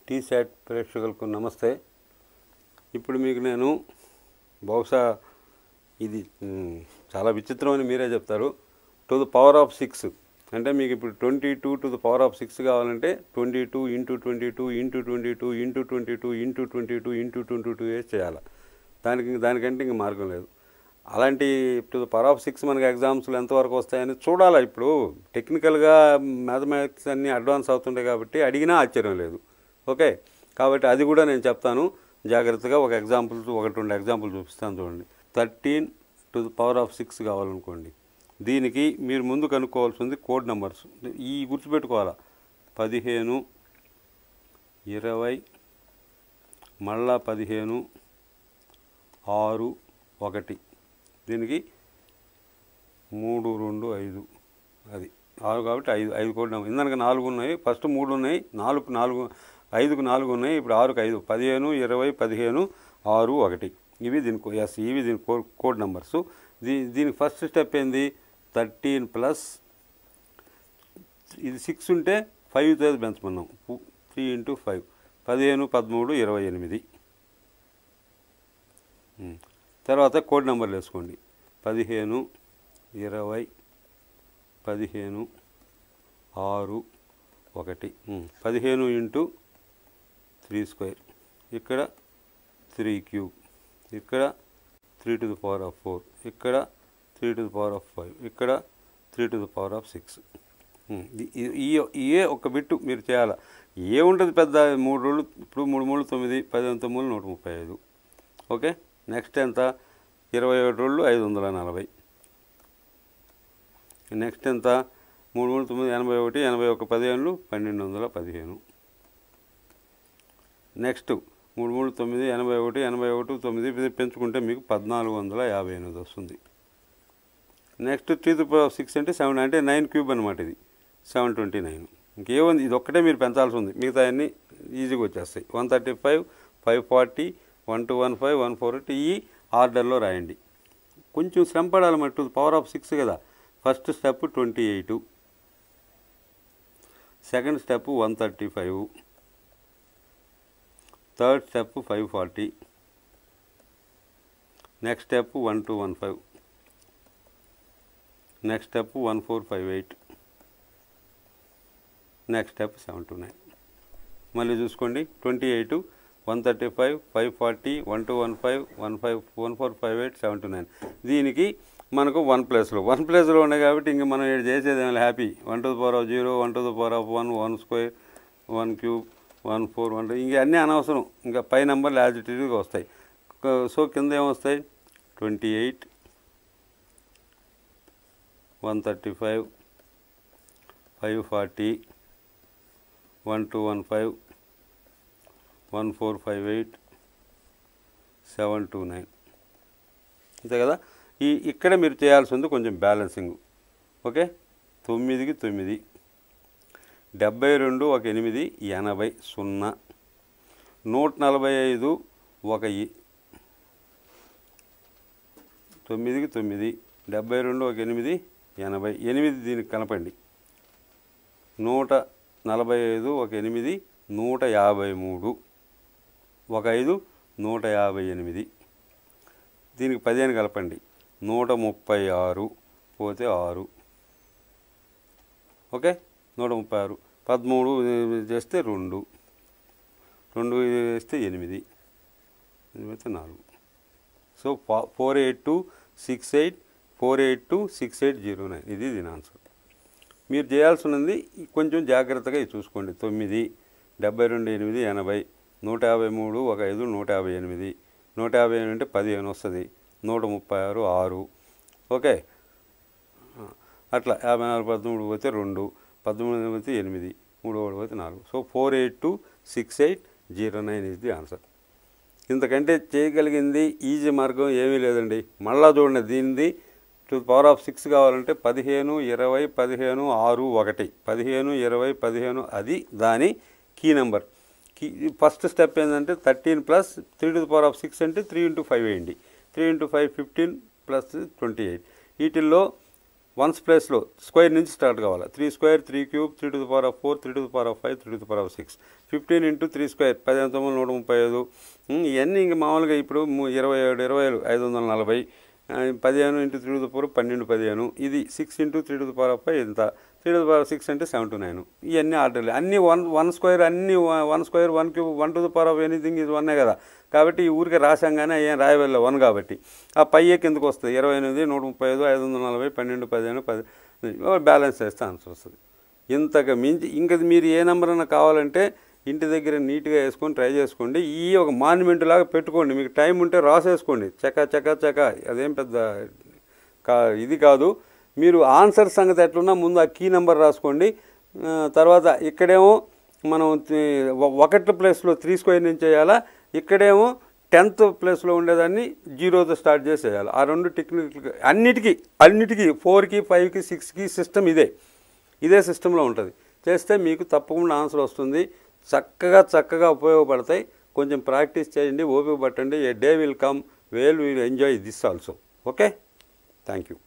Tea SAT ప్రేక్షకులకు నమస్తే ఇప్పుడు మీకు నేను బహుశా ఇది మ్, చాలా విచిత్రం అని మీరే చెప్తారు to the power of six అంటే మీకు ఇప్పుడు twenty two to the power of six కావాలంటే twenty two into twenty two into twenty two into twenty two into twenty two into twenty two వేసి చేయాలి దానికి దానికంటే ఇంక మార్గం లేదు అలాంటి to the power of six మనకి ఎగ్జామ్స్లో ఎంతవరకు వస్తాయని చూడాలి ఇప్పుడు టెక్నికల్గా మ్యాథమెటిక్స్ అన్నీ అడ్వాన్స్ అవుతుంటాయి కాబట్టి అడిగినా ఆశ్చర్యం లేదు ఓకే కాబట్టి అది కూడా నేను చెప్తాను జాగ్రత్తగా ఒక ఎగ్జాంపుల్ ఒకటి రెండు ఎగ్జాంపుల్ చూపిస్తాను చూడండి thirteen to the power of six కావాలనుకోండి దీనికి మీరు ముందు కనుక్కోవాల్సింది కోడ్ నెంబర్స్ ఈ గుర్తుపెట్టుకోవాలా పదిహేను ఇరవై మళ్ళా పదిహేను ఆరు ఒకటి దీనికి మూడు రెండు ఐదు అది ఆరు కాబట్టి ఐదు ఐదు కోడ్ నెంబర్ ఇందాక నాలుగు ఉన్నాయి ఫస్ట్ మూడు ఉన్నాయి నాలుగు నాలుగు ఐదుకు నాలుగు ఉన్నాయి ఇప్పుడు ఆరుకు ఐదు పదిహేను ఇరవై పదిహేను ఆరు ఒకటి ఇవి దీనికి ఎస్ ఇవి దీని కోడ్ కోడ్ నెంబర్స్ దీ దీనికి ఫస్ట్ స్టెప్ ఏంది థర్టీన్ ప్లస్ ఇది సిక్స్ ఉంటే ఫైవ్ తోది పెంచమన్నాం త్రీ ఇంటూ ఫైవ్ పదిహేను పదమూడు ఇరవై ఎనిమిది ఉమ్. తర్వాత కోడ్ నెంబర్లు వేసుకోండి పదిహేను ఇరవై పదిహేను ఆరు ఒకటి ఉమ్. పదిహేను ఇంటూ త్రీ స్క్వేర్ ఇక్కడ త్రీ క్యూబ్ ఇక్కడ three to the power of four ఇక్కడ three to the power of five ఇక్కడ three to the power of six ఈ ఏ ఒక బిట్టు మీరు చేయాలి ఏముంటుంది పెద్ద మూడు రోజులు ఇప్పుడు మూడు మూడు తొమ్మిది పది తొమ్మిది నూట ముప్పై ఐదు ఓకే నెక్స్ట్ ఎంత ఇరవై ఏడు రోజులు ఐదు వందల నలభై నెక్స్ట్ ఎంత మూడు మూడు తొమ్మిది ఎనభై ఒకటి ఎనభై ఒక పదిహేను పన్నెండు వందల పదిహేను నెక్స్ట్ మూడు మూడు తొమ్మిది ఎనభై ఒకటి ఎనభై ఒకటి తొమ్మిది ఇది పెంచుకుంటే మీకు పద్నాలుగు వందల యాభై ఎనిమిది వస్తుంది next three to power six అంటే సెవెన్ అంటే నైన్ క్యూబ్ అనమాట ఇది సెవెన్ ట్వంటీ నైన్ ఇంకేముంది ఇది ఒక్కటే మీరు పెంచాల్సి ఉంది మిగతా అన్నీ ఈజీగా వచ్చేస్తాయి one thirty five five forty one two one five one four eight ఈ ఆర్డర్లో రాయండి కొంచెం శ్రమ పడాలి మట్టు పవర్ ఆఫ్ సిక్స్ కదా first step twenty eight second step one thirty five third step five forty next step one two one five next step one four five eight next step seven two nine మళ్ళీ చూసుకోండి twenty eight one thirty five five forty one two one five one five one four five eight seven two nine దీనికి మనకు one ప్లస్లో one ప్లస్లో ఉన్నాయి కాబట్టి ఇంక మనం ఇక్కడ చేసేది ఏమైనా happy one to the power of zero one to the power of one one square one cube one four one ఇంకా అన్నీ అనవసరం ఇంకా పై నెంబర్లు యాజ్ ఇట్ ఈజ్గా వస్తాయి సో కింద ఏమొస్తాయి twenty eight one thirty five five forty one two one five one four five eight seven two nine అంతే కదా ఈ ఇక్కడ మీరు చేయాల్సింది కొంచెం బ్యాలెన్సింగ్ ఓకే తొమ్మిదికి తొమ్మిది డెబ్బై రెండు ఒక ఎనిమిది ఎనభై సున్నా నూట నలభై ఐదు ఒక ఇ- తొమ్మిదికి తొమ్మిది డెబ్బై రెండు ఒక ఎనిమిది ఎనభై ఎనిమిది దీనికి కలపండి నూట నలభై ఐదు ఒక ఎనిమిది నూట యాభై మూడు ఒక ఐదు నూట యాభై ఎనిమిది దీనికి పదిహేను కలపండి నూట ముప్పై ఆరు పోతే ఆరు ఓకే నూట ముప్పై ఆరు పదమూడు ఇది చేస్తే రెండు రెండు ఇది వేస్తే ఎనిమిది ఇది వేస్తే నాలుగు so four eight two six eight four eight two six eight zero nine ఇది దీని ఆన్సర్ మీరు చేయాల్సినది కొంచెం జాగ్రత్తగా ఇది చూసుకోండి తొమ్మిది డెబ్బై రెండు ఎనిమిది ఎనభై నూట యాభై మూడు ఒక ఐదు నూట యాభై ఎనిమిది నూట యాభై ఎనిమిది అంటే పదిహేను వస్తుంది నూట ముప్పై ఆరు ఆరు ఓకే ఆ, అట్లా యాభై నాలుగు పదమూడు పోతే రెండు పదమూడు పోతే ఎనిమిది మూడు ఒకటి పోతే నాలుగు so four eight two six eight zero nine is the answer ఇంతకంటే చేయగలిగింది ఈజీ మార్గం ఏమీ లేదండి మళ్ళా చూడండి దీనిది టు పవర్ ఆఫ్ సిక్స్ కావాలంటే పదిహేను ఇరవై పదిహేను ఆరు ఒకటి పదిహేను ఇరవై పదిహేను అది దాని కీ నెంబర్ కీ ఫస్ట్ స్టెప్ ఏంటంటే thirteen plus three to power of six అంటే త్రీ ఇంటూ ఫైవ్ వేయండి three into five fifteen plus twenty eight వీటిల్లో వన్స్ ప్లేస్లో స్క్వేర్ నుంచి స్టార్ట్ కావాలి three square three cube three to the power of four three to the power of five three to the power of six fifteen into three square పదిహేను తొమ్మిది నూట ముప్పై ఐదు ఉమ్, ఇవన్నీ ఇంక మామూలుగా ఇప్పుడు ము- ఇరవై ఏడు ఇరవై ఏడు ఐదు వందల నలభై ఆ, పదిహేను into three to the power పన్నెండు పదిహేను ఇది six into three to the power of five ఇంత three to the power six అంటే సెవెన్ టు నైన్ ఇవన్నీ ఆర్డర్లు అన్ని వన్ వన్ స్క్వేర్ అన్ని one square one cube one to the power of anything ఇది వన్నే కదా కాబట్టి ఈ ఊరికి రాసంగానే ఏం రాయవల్ల వన్ కాబట్టి ఆ పైయే కిందకు వస్తుంది ఇరవై ఎనిమిది నూట ముప్పై ఐదు ఐదు వందల నలభై పన్నెండు పదిహేను పది బ్యాలెన్స్ చేస్తే ఆన్సర్ వస్తుంది ఇంతకు మించి ఇంకా మీరు ఏ నెంబర్ అన్నా కావాలంటే ఇంటి దగ్గర నీట్గా వేసుకొని ట్రై చేసుకోండి ఈ ఒక మాన్యుమెంట్ లాగా పెట్టుకోండి మీకు టైం ఉంటే రాసేసుకోండి చక చక చక అదేం పెద్ద కా ఇది కాదు మీరు ఆన్సర్ సంగతి ఎట్లున్నా ముందు ఆ కీ నెంబర్ రాసుకోండి ఆ, తర్వాత ఇక్కడేమో మనం తి- ఒ- ఒకటి ప్లేస్లో త్రీ స్క్వేర్ నుంచి చేయాలా ఇక్కడేమో టెన్త్ ప్లేస్లో ఉండేదాన్ని జీరోతో స్టార్ట్ చేసేయాలి ఆ రెండు టెక్నిక్ అన్నిటికీ అన్నిటికీ ఫోర్కి ఫైవ్కి సిక్స్కి సిస్టమ్ ఇదే ఇదే సిస్టంలో ఉంటుంది చేస్తే మీకు తప్పకుండా ఆన్సర్ వస్తుంది చక్కగా చక్కగా ఉపయోగపడతాయి కొంచెం ప్రాక్టీస్ చేయండి ఓపిక పట్టండి a day will come we'll will enjoy this also okay thank you